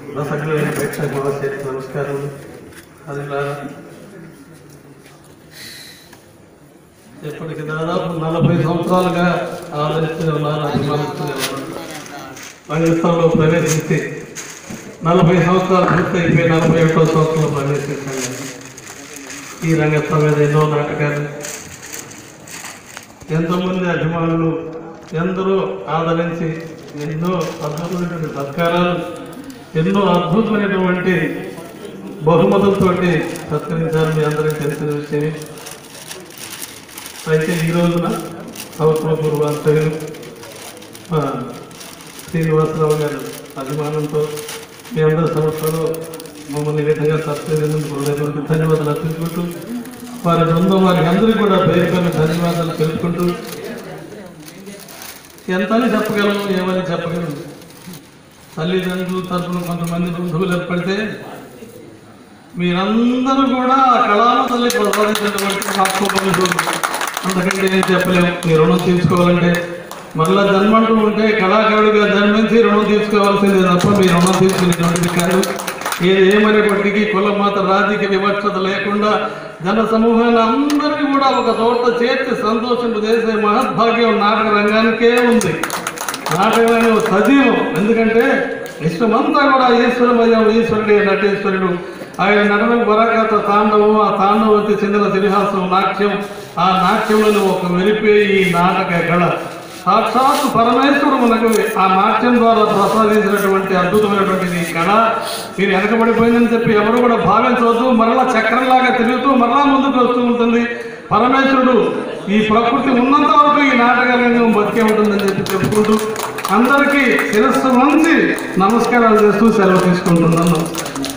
రసజ్ఞమైన ప్రేక్షక మహాశయ నమస్కారం హరిలారా ఇప్పటికి దాదాపు నలభై సంవత్సరాలుగా ఆదరిస్తూనే ఉన్నారు అభిమానిస్తూనే ఉన్నారు రంగస్థలంలో ప్రవేశించి నలభై సంవత్సరాలు పూర్తి అయిపోయి నలభై ఒకటో సంవత్సరంలో ప్రవేశించాను ఈ రంగస్థలం మీద ఎన్నో నాటకాలు ఎంతోమంది అభిమానులు ఎందరో ఆదరించి ఎన్నో అద్భుతమైనటువంటి సత్కారాలు ఎన్నో అద్భుతమైనటువంటి బహుమతులతోటి సత్కరించారు మీ అందరికీ తెలిసిన విషయమే అయితే ఈ రోజున సంవత్సరం పూర్వాంతయులు శ్రీనివాసరావు గారు అభిమానంతో మీ అందరి సంవత్సరంలో మమ్మల్ని ఈ విధంగా సత్కరించినందుకు హృదయపూర్వక ధన్యవాదాలు అర్పించుకుంటూ వారి బృందం వారికి అందరికీ కూడా పేరు పేరు ధన్యవాదాలు తెలుపుకుంటూ ఎంతని చెప్పగలను ఏమని చెప్పగలను తల్లిదండ్రుల తరఫున కొంతమంది బంధువులు ఏర్పడితే మీరందరూ కూడా ఆ కళామ తల్లి ప్రసాదించినటువంటి ఆత్మబంధువులు అంతకంటే ఏం చెప్పలేము మీ రుణం తీర్చుకోవాలంటే మరలా జన్మంటూ ఉంటే కళాకారుడిగా జన్మించి రుణం తీర్చుకోవాల్సిందే తప్ప మీ రుణం తీసుకునేటువంటిది కాదు ఏది ఏమైనప్పటికీ కుల మత రాజకీయ వివక్షత లేకుండా జన సమూహాన్ని అందరినీ కూడా ఒక చోట చేర్చి సంతోషింపజేసే మహద్భాగ్యం నాటక రంగానికే ఉంది నాటకమైన సజీవం ఎందుకంటే విశ్వమంతా కూడా ఈశ్వరమయం ఈశ్వరుడే నటేశ్వరుడు ఆయన నటనకు పరాకాత తాండవం ఆ తాండవతి చెందిన శ్రీహాసం నాట్యం ఆ నాట్యంలో ఒక మెరిపే ఈ నాటక కళ సాక్షాత్తు పరమేశ్వరుడు మనకు ఆ నాట్యం ద్వారా ప్రసాదించినటువంటి అద్భుతమైనటువంటి ఈ కళ మీరు వెనకబడిపోయిందని చెప్పి ఎవరు కూడా భావించవద్దు మరలా చక్రంలాగా తిరుగుతూ మరలా ముందుకు వస్తూ ఉంటుంది పరమేశ్వరుడు ఈ ప్రకృతి ఉన్నంత వరకు ఈ నాటక రంగం బతికే ఉంటుందని చెప్పి చెప్పుకుంటూ అందరికీ శిరస్సు వంచి నమస్కారాలు చేస్తూ సెలవు తీసుకుంటున్నాను